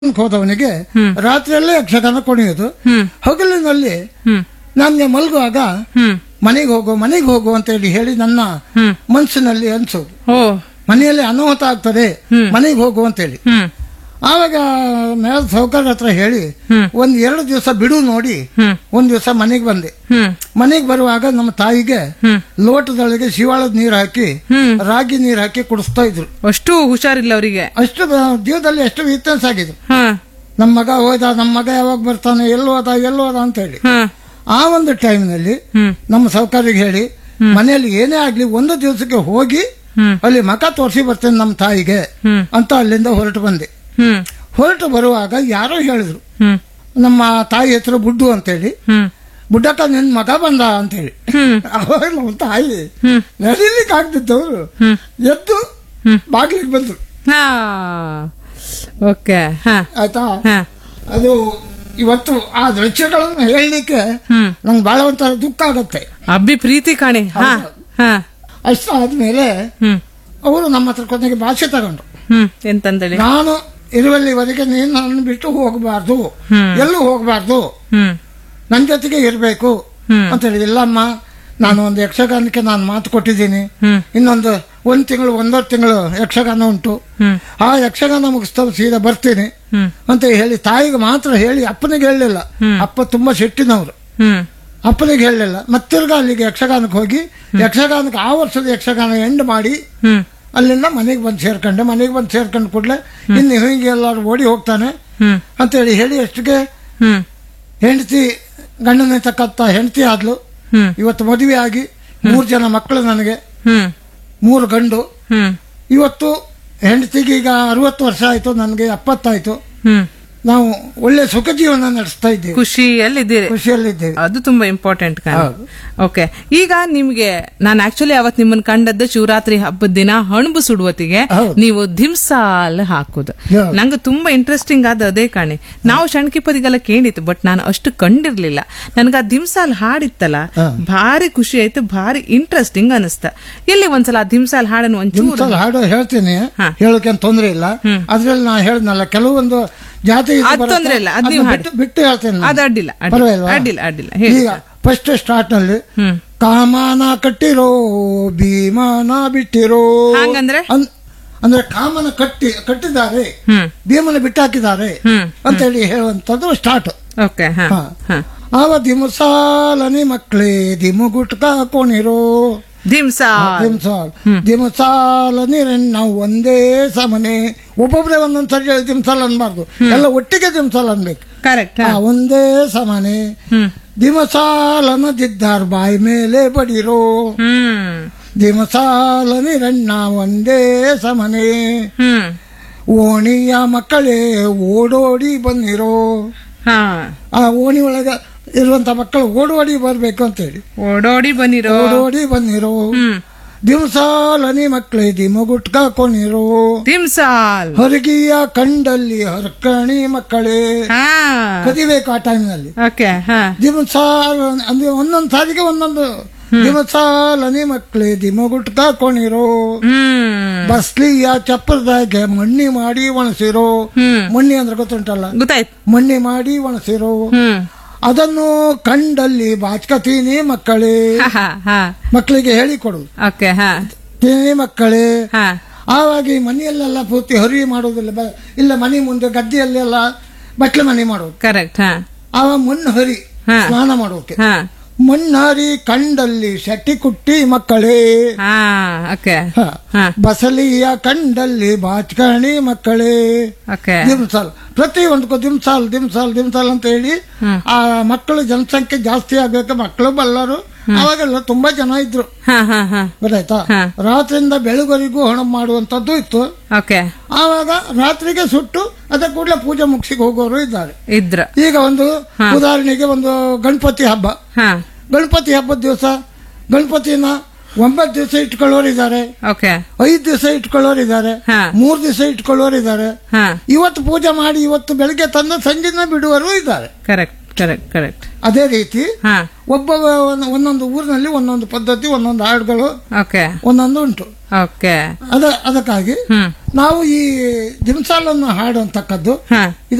ಹೋದವನಿಗೆ ರಾತ್ರಿಯಲ್ಲೇ ಯಕ್ಷಗಾನ ಕುಣಿಯೋದು ಹ್ಮ್ ಹಗಲಿನಲ್ಲಿ ಹ್ಮ್ ನಾನು ಮಲಗುವಾಗ ಹ್ಮ್ ಮನೆಗೆ ಹೋಗು ಮನೆಗೆ ಹೋಗು ಅಂತ ಹೇಳಿ ಹೇಳಿ ನನ್ನ ಹ್ಮ್ ಮನಸ್ಸಿನಲ್ಲಿ ಅನ್ಸೋದು ಓ ಮನೆಯಲ್ಲಿ ಅನಾಹುತ ಆಗ್ತದೆ ಹ್ಮ್. ಮನೆಗೆ ಹೋಗು ಅಂತ ಹೇಳಿ ಹ್ಮ್ ಆವಾಗ ಮೇಳ ಸೌಕರ್ಯ ಹತ್ರ ಹೇಳಿ ಹ್ಮ್. ಒಂದ್ ಎರಡು ದಿವಸ ಬಿಡು ನೋಡಿ ಹ್ಮ್ ಒಂದ್ ದಿವಸ ಮನೆಗೆ ಬಂದೆ ಹ್ಮ್ ಮನೆಗೆ ಬರುವಾಗ ನಮ್ಮ ತಾಯಿಗೆ ಹ್ಮ್ ಲೋಟದೊಳಗೆ ಶಿವಾಳದ ನೀರು ಹಾಕಿ ಹ್ಮ್ ರಾಗಿ ನೀರು ಹಾಕಿ ಕುಡಿಸ್ತಾ ಇದ್ರು ಅಷ್ಟು ಹುಷಾರಿಲ್ಲ ಅವರಿಗೆ ಅಷ್ಟು ಬ- ಜೀವದಲ್ಲಿ ಎಷ್ಟು ವ್ಯತ್ಯಾಸ ಆಗಿದೆ ಹಾ ನಮ್ಮ ಮಗ ಹೋದ ನಮ್ಮ ಮಗ ಯಾವಾಗ ಬರ್ತಾನೆ ಎಲ್ಲೋ ಹೋದ ಎಲ್ಲೋ ಹೋದ ಅಂತ ಹೇಳಿ ಹಾ ಆ ಒಂದು ಟೈಮ್ನಲ್ಲಿ ಹ್ಮ್ ನಮ್ಮ ಸೌಕರ್ಯಗೆ ಹೇಳಿ ಮನೆಯಲ್ಲಿ ಏನೇ ಆಗ್ಲಿ ಒಂದು ದಿವಸಕ್ಕೆ ಹೋಗಿ ಹ್ಮ್ ಅಲ್ಲಿ ಮಕ ತೋರಿಸಿ ಬರ್ತೇನೆ ನಮ್ಮ ತಾಯಿಗೆ ಹ್ಮ್ ಅಂತ ಅಲ್ಲಿಂದ ಹೊರಟು ಬಂದೆ ಹ್ಮ್ ಹೊರಟು ಬರುವಾಗ ಯಾರೋ ಹೇಳಿದ್ರು ಹ್ಮ್ ನಮ್ಮ ತಾಯಿ ಹೆಸರು ಬುಡ್ಡು ಅಂತೇಳಿ ಹ್ಮ್ ಬುಡ್ಡಕ್ಕ ನಿನ್ ಮಗ ಬಂದ ಅಂತೇಳಿ ಹ್ಮ್ ಅವಾಗ ನಮ್ಮ ತಾಯಿ ಹ್ಮ್ ನಡೀಲಿಕ್ಕೆ ಆಗ್ತಿದ್ದವ್ರು ಹ್ಮ್ ಎದ್ದು ಹ್ಮ್. ಬಾಗ್ಲಿಗೆ ಬಂದ್ರು ಹಾ ಓಕೆ ಹಾ ಆಯ್ತಾ ಹಾ ಅದು ಇವತ್ತು ಆ ದೃಶ್ಯಗಳನ್ನು ಹೇಳಲಿಕ್ಕೆ ಹ್ಮ್ ನಂಗೆ ಬಹಳ ಒಂಥರ ದುಃಖ ಆಗತ್ತೆ ಅಬ್ಬಿ ಪ್ರೀತಿ ಕಾಣಿ ಹಾ ಹಾ ಅಷ್ಟು ಆದ್ಮೇಲೆ ಹ್ಮ್ ಅವರು ನಮ್ಮ ಹತ್ರ ಕೊನೆಗೆ ಭಾಷೆ ತಗೊಂಡ್ರು ಹ್ಮ್ ಎಂತಂದೇಳಿ ನಾನು ಇರುವಲ್ಲಿವರೆಗೆ ನೀನು ನನ್ನ ಬಿಟ್ಟು ಹೋಗಬಾರ್ದು ಹ್ಮ್. ಎಲ್ಲೂ ಹೋಗಬಾರ್ದು ಹ್ಮ್ ನನ್ನ ಜೊತೆಗೆ ಇರಬೇಕು ಹ್ಮ್. ಅಂತ ಹೇಳಿ ಇಲ್ಲಮ್ಮ ನಾನು ಒಂದು ಯಕ್ಷಗಾನಕ್ಕೆ ನಾನು ಮಾತು ಕೊಟ್ಟಿದ್ದೀನಿ ಹ್ಮ್ ಇನ್ನೊಂದು ಒಂದು ತಿಂಗಳು ಒಂದೂವರೆ ತಿಂಗಳು ಯಕ್ಷಗಾನ ಉಂಟು ಹ್ಮ್ ಆ ಯಕ್ಷಗಾನ ಮುಗಿಸ್ತಾ ಸೀದಾ ಬರ್ತೀನಿ ಹ್ಮ್ ಅಂತ ಹೇಳಿ ತಾಯಿಗೆ ಮಾತ್ರ ಹೇಳಿ ಅಪ್ಪನಿಗೆ ಹೇಳಲಿಲ್ಲ ಅಪ್ಪ ತುಂಬಾ ಶೆಟ್ಟಿನವರು ಹ್ಮ್ ಅಪ್ಪನಿಗೆ ಹೇಳಲಿಲ್ಲ ಮತ್ತಿರ್ಗ ಅಲ್ಲಿಗೆ ಯಕ್ಷಗಾನಕ್ಕೆ ಹೋಗಿ ಯಕ್ಷಗಾನಕ್ಕೆ ಆ ವರ್ಷದ ಯಕ್ಷಗಾನ ಎಂಡ್ ಮಾಡಿ ಹ್ಮ್ ಅಲ್ಲಿಂದ ಮನೆಗೆ ಬಂದು ಸೇರ್ಕೊಂಡೆ ಮನೆಗೆ ಬಂದು ಸೇರ್ಕೊಂಡ್ ಕೂಡಲೇ ಇನ್ನು ಹಿಂಗೆ ಎಲ್ಲರೂ ಓಡಿ ಹೋಗ್ತಾನೆ ಹ್ಮ್ ಅಂತೇಳಿ ಹೇಳಿ ಅಷ್ಟಿಗೆ ಹ್ಮ್ ಹೆಂಡತಿ ಗಂಡನ ತಕ್ಕತ್ತ ಹೆಂಡತಿ ಆದ್ಲು ಹ್ಮ್ ಇವತ್ತು ಮದುವೆ ಆಗಿ ಮೂರು ಜನ ಮಕ್ಕಳು ನನಗೆ ಹ್ಮ್ ಮೂರು ಗಂಡು ಹ್ಮ್ ಇವತ್ತು ಹೆಂಡತಿಗೆ ಈಗ ಅರವತ್ತು ವರ್ಷ ಆಯ್ತು ನನಗೆ ಎಪ್ಪತ್ತಾಯ್ತು ಹ್ಮ್ ನಾವು ಒಳ್ಳೆ ಸುಖ ಜೀವನ ನಡೆಸ್ತಾ ಇದ್ದೇವೆ ಖುಷಿಯಲ್ಲಿದ್ದೀರಿ ಖುಷಿಯಲ್ಲಿದ್ದೇವೆ ಅದು ತುಂಬಾ ಇಂಪಾರ್ಟೆಂಟ್ ಹೌದು. ಓಕೆ ಈಗ ನಿಮ್ಗೆ ನಾನು ಆಕ್ಚುಲಿ ಅವತ್ ನಿಮ್ಮನ್ನ ಕಂಡದ್ದು ಶಿವರಾತ್ರಿ ಹಬ್ಬದ ದಿನ ಹಣಬು ಸುಡುವತ್ತಿಗೆ ಹೌದು. ನೀವು ಧಿಮ್ಸಾಲ್ ಹಾಕುದು ಹೌದು. ನಂಗೆ ತುಂಬಾ ಇಂಟ್ರೆಸ್ಟಿಂಗ್ ಆದ ಅದೇ ಕಾಣಿ ನಾವು ಶಣ್ಕಿಪದಿಗೆಲ್ಲ ಕೇಳಿತ್ತು ಬಟ್ ನಾನು ಅಷ್ಟು ಕಂಡಿರ್ಲಿಲ್ಲ ನನ್ಗ ಆ ಧಿಮ್ಸಾಲ್ ಹಾಡಿತ್ತಲ್ಲ ಹಾ. ಭಾರಿ ಖುಷಿ ಆಯ್ತು ಭಾರಿ ಇಂಟ್ರೆಸ್ಟಿಂಗ್ ಅನಿಸ್ತ ಎಲ್ಲಿ ಒಂದ್ಸಲ ಆ ಧಿಮ್ಸಾಲ್ ಹಾಡನ್ನು ಒಂಚೂರು ನಿಮ್ಸಲ ಹಾಡು ಹೇಳ್ತೀನಿ ಹಾ. ಹೇಳೋಕೆ ತೊಂದ್ರೆ ಇಲ್ಲ ಅದ್ರಲ್ಲಿ ನಾ ಹೇಳ್ದಲ್ಲ ಕೆಲವೊಂದು ಜಾತಿ ಇದು ಅದ್ ಬರುತ್ತೆ. ತೊಂದ್ರೆ ಇಲ್ಲ, ಅದ್ ಅದ್ನ ನೀವು ಹಾಡಿ. ಬಿಟ್ಟು ಬಿಟ್ಟು ಹೇಳ್ತೇನೆ ನಾನು. ಅದು ಅಡ್ಡಿಲ್ಲ ಅಡ್ಡಿಲ್ಲ ಪರವಾಗಿಲ್ವಾ? ಅಡ್ಡಿಲ್ಲ ಅಡ್ಡಿಲ್ಲ ಹೇಳಿ ಈಗ ಫಸ್ಟ್ ಸ್ಟಾರ್ಟ್ ನಲ್ಲಿ ಹ್ಮ್ ಕಾಮನ ಕಟ್ಟಿರೋ ಭೀಮನ ಬಿಟ್ಟಿರೋ ಹಾಗಂದ್ರೆ? ಅನ್- ಅಂದ್ರೆ ಕಾಮನ ಕಟ್ಟಿ ಕಟ್ಟಿದ್ದಾರೆ ಹ್ಮ್ ಭೀಮನ ಬಿಟ್ಟಾಕಿದ್ದಾರೆ ಹ್ಮ್ ಅಂತ ಹೇಳಿ ಹೇಳುವಂತದ್ದು ಸ್ಟಾರ್ಟ್ ಓಕೆ ಹಾ ಹಾ. ಹಾ ಆವ ದಿಮಸಾಲನಿ ಮಕ್ಕಳೇ ದಿಮು ಗುಟ್ಕ ಹಾಕೊಂಡಿರೋ ಧಿಮ್ಸಾಲ್ ದಿಮ್ಸಾಲ್ ದಿಮಸಾಲನಿ ನಾವು ಒಂದೇ ಸಮನೆ ಒಬ್ಬೊಬ್ರೆ ಒಂದೊಂದ್ ಸರಿ ಹೇಳಿ ದಿಮ್ಸಾಲ್ ಅನ್ಬಾರ್ದು ಎಲ್ಲ ಒಟ್ಟಿಗೆ ದಿಮ್ಸಾಲ್ ಅನ್ಬೇಕು ಕರೆಕ್ಟ್ ಆ ಒಂದೇ ಸಮನೆ ಹ್ಮ್ ದಿಮಸಾಲನದಿದ್ದಾರ್ ಬಾಯಿ ಮೇಲೆ ಬಡಿರೋ ಹ್ಮ್ ದಿಮಸಾಲನಿರಣ್ಣ ಒಂದೇ ಸಮನೆ ಹ್ಮ್ ಓಣಿಯ ಮಕ್ಕಳೇ ಓಡೋಡಿ ಬಂದಿರೋ ಹಾ ಆ ಓಣಿ ಒಳಗ ಇರುವಂತ ಮಕ್ಕಳು ಓಡೋಡಿ ಬರ್ಬೇಕು ಅಂತ ಹೇಳಿ ಓಡೋಡಿ ಬನ್ನಿರೋ ಓಡೋಡಿ ಬಂದಿರೋ ಹ್ಮ್ ದಿವಸಾಲನಿ ಮಕ್ಕಳೇ ದಿಮಗುಟ್ಕ ಕೊನಿರೋ ದಿಮ್ಸಾಲ್ ಹೊರಗಿಯ ಕಂಡಲ್ಲಿ ಹರ್ಕಣಿ ಮಕ್ಕಳೇ ಹಾ ಕದಿಬೇಕು ಆ ಟೈಮ್ನಲ್ಲಿ ಓಕೆ ಹಾ ದಿಮಸಾಲ ಅಂದ್ರೆ ಒಂದೊಂದು ಸಾರಿಗೆ ಒಂದೊಂದು ದಿಮಸಾಲನಿ ಮಕ್ಕಳೇ ದಿಮಗುಟ್ಕ ಕೊಣಿರೋ ಹ್ಮ್ ಬಸ್ಲಿಯ ಚಪ್ಪರದಾಗೆ ಮಣ್ಣಿ ಮಾಡಿ ಒಣಸಿರೋ ಹ್ಮ್ ಮಣ್ಣಿ ಅಂದ್ರೆ ಗೊತ್ತುಂಟಲ್ಲ ಗೊತ್ತಾಯ್ತು ಮಣ್ಣಿ ಮಾಡಿ ಒಣಸಿರೋ ಹ್ಮ್ ಅದನ್ನು ಕಂಡಲ್ಲಿ ಬಾಚ್ಕತೀನಿ ಮಕ್ಕಳೇ ಹಾ ಹಾ ಹಾ ಮಕ್ಕಳಿಗೆ ಹೇಳಿಕೊಡು ಓಕೆ ಹಾ ತೀನಿ ಮಕ್ಕಳೇ ಹಾ ಆವಾಗ ಈ ಮನೆಯಲ್ಲೆಲ್ಲ ಪೂರ್ತಿ ಹರಿ ಮಾಡೋದಿಲ್ಲ ಬ- ಇಲ್ಲ ಮನೆ ಮುಂದೆ ಗದ್ದೆಯಲ್ಲೆಲ್ಲ ಬಟ್ಲೆ ಮನೆ ಮಾಡೋದು ಕರೆಕ್ಟ್ ಹಾ ಆವ ಮಣ್ಣು ಹರಿ ಹಾ. ಸ್ನಾನ ಮಾಡೋಕೆ ಹಾ ಮಣ್ಣು ಹರಿ ಕಂಡಲ್ಲಿ ಶೆಟ್ಟಿ ಕುಟ್ಟಿ ಮಕ್ಕಳೇ ಹಾ ಓಕೆ ಹ. ಹಾ ಬಸಲಿಯ ಕಂಡಲ್ಲಿ ಬಾಚ್ಕಣಿ ಮಕ್ಕಳೇ ಓಕೆ ದಿಮ್ಸಾಲ್ ಪ್ರತಿ ಒಂದಕ್ಕೂ ದಿಮ್ಸಾಲ್ ದಿಮ್ಸಾಲ್ ದಿಮ್ಸಾಲ್ ಅಂತ ಹೇಳಿ ಹ್ಮ್. ಆ ಮಕ್ಕಳು ಜನಸಂಖ್ಯೆ ಜಾಸ್ತಿ ಆಗ್ಬೇಕು ಮಕ್ಕಳು ಬಲ್ಲರು ಅವಾಗೆಲ್ಲ ತುಂಬಾ ಜನ ಇದ್ರು ಹಾ ಹಾ ಹಾ ಗೊತ್ತಾಯ್ತಾ ಹಾ. ರಾತ್ರಿಯಿಂದ ಬೆಳಗರಿಗೂ ಹಣ ಮಾಡುವಂತದ್ದು ಇತ್ತು ಓಕೆ ಆವಾಗ ರಾತ್ರಿಗೆ ಸುಟ್ಟು ಅದ ಕೂಡಲೇ ಪೂಜೆ ಮುಗಿಸಿಗೆ ಹೋಗೋರು ಇದ್ದಾರೆ ಇದ್ರ ಈಗ ಒಂದು ಉದಾಹರಣೆಗೆ ಒಂದು ಗಣಪತಿ ಹಬ್ಬ ಹಾ ಗಣಪತಿ ಹಬ್ಬದ ದಿವಸ ಗಣಪತಿನ ಒಂಬತ್ತು ದಿವಸ ಇಟ್ಕೊಳ್ಳೋರು ಇದ್ದಾರೆ ಓಕೆ ಐದು ದಿವಸ ಇಟ್ಕೊಳ್ಳೋರು ಇದ್ದಾರೆ ಹಾ. ಮೂರ್ ದಿವಸ ಇಟ್ಕೊಳ್ಳೋರು ಇದ್ದಾರೆ ಹಾ ಇವತ್ತು ಪೂಜೆ ಮಾಡಿ ಇವತ್ತು ಬೆಳಿಗ್ಗೆ ತಂದು ಸಂಜೆನ ಬಿಡುವರು ಇದ್ದಾರೆ ಕರೆಕ್ಟ್ ಕರೆಕ್ಟ್ ಕರೆಕ್ಟ್ ಅದೇ ರೀತಿ ಹಾ ಒಬ್ಬ ಒಂದ್- ಒಂದೊಂದು ಊರಿನಲ್ಲಿ ಒಂದೊಂದು ಪದ್ಧತಿ ಒಂದೊಂದು ಹಾಡುಗಳು ಓಕೆ ಒಂದೊಂದು ಉಂಟು ಓಕೆ ಅದ ಅದಕ್ಕಾಗಿ ಹ್ಮ್ ನಾವು ಈ ದಿಮ್ಸಾಲನ್ನು ಹಾಡು ಅಂತಕ್ಕದ್ದು ಹಾ ಇದು